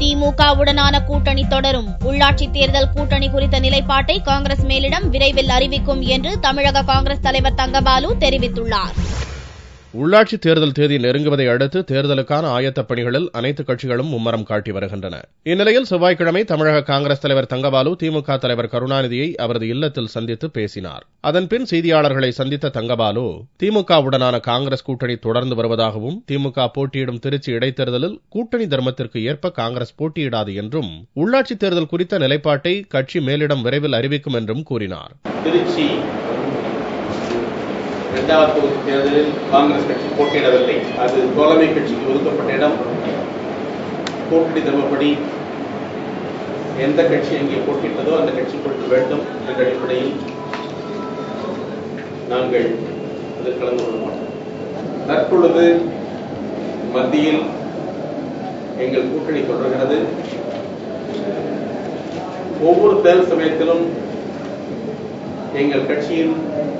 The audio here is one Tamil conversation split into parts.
திமுகவுடனான கூட்டணி தொடரும் உள்ளாட்சி தேர்தல் கூட்டணி குறித்த நிலைப்பாட்டை காங்கிரஸ் மேலிடம் விரைவில் அறிவிக்கும் என்று தமிழக காங்கிரஸ் தலைவர் தங்கபாலு தெரிவித்துள்ளார் உள்ளாட்சி தேர்தல் தேதி நெருங்குவதை அடுத்து தேர்தலுக்கான ஆயத்தப் பணிகளில் அனைத்து கட்சிகளும் மும்மரம் காட்டி வருகின்றன இந்நிலையில் செவ்வாய்க்கிழமை தமிழக காங்கிரஸ் தலைவர் தங்கபாலு திமுக தலைவர் கருணாநிதியை அவரது இல்லத்தில் சந்தித்து பேசினார் அதன்பின் செய்தியாளர்களை சந்தித்த தங்கபாலு திமுகவுடனான காங்கிரஸ் கூட்டணி தொடர்ந்து வருவதாகவும் திமுக போட்டியிடும் திருச்சி இடைத்தேர்தலில் கூட்டணி தர்மத்திற்கு ஏற்ப காங்கிரஸ் போட்டியிடாது என்றும் உள்ளாட்சி தேர்தல் குறித்த நிலைப்பாட்டை கட்சி மேலிடம் விரைவில் அறிவிக்கும் என்றும் கூறினார் திருச்சி இரண்டாவது தொகுதி தேர்தலில் காங்கிரஸ் கட்சி போட்டியிடவில்லை அது தோழமை கட்சிக்கு ஒதுக்கப்பட்ட இடம் கூட்டணி தர்மப்படி எந்த கட்சி அங்கே போட்டியிட்டதோ அந்த கட்சி கொடுக்க வேண்டும் என்ற அடிப்படையில் நாங்கள் அதில் கலந்து கொள்ள மாட்டோம் தற்பொழுது மத்தியில் எங்கள் கூட்டணி தொடர்கிறது ஒவ்வொரு தேர்தல் சமயத்திலும் எங்கள் கட்சியின்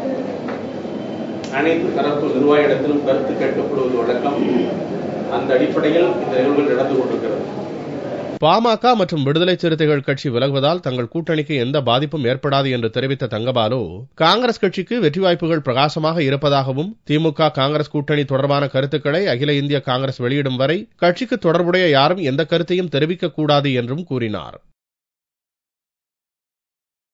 அனைத்து தரப்பு நிர்வாகிடத்திலும் கருத்து கேட்கப்படுவது வழக்கம் அந்த அடிப்படையில் இந்த நிகழ்வுகள் நடந்து கொண்டிருக்கிறது பாமக மற்றும் விடுதலை சிறுத்தைகள் கட்சி விலகுவதால் தங்கள் கூட்டணிக்கு எந்த பாதிப்பும் ஏற்படாது என்று தெரிவித்த தங்கபாலு காங்கிரஸ் கட்சிக்கு வெற்றி வாய்ப்புகள் பிரகாசமாக இருப்பதாகவும் திமுக காங்கிரஸ் கூட்டணி தொடர்பான கருத்துக்களை அகில இந்திய காங்கிரஸ் வெளியிடும் வரை கட்சிக்கு தொடர்புடைய யாரும் எந்த கருத்தையும் தெரிவிக்கக் கூடாது என்றும் கூறினார்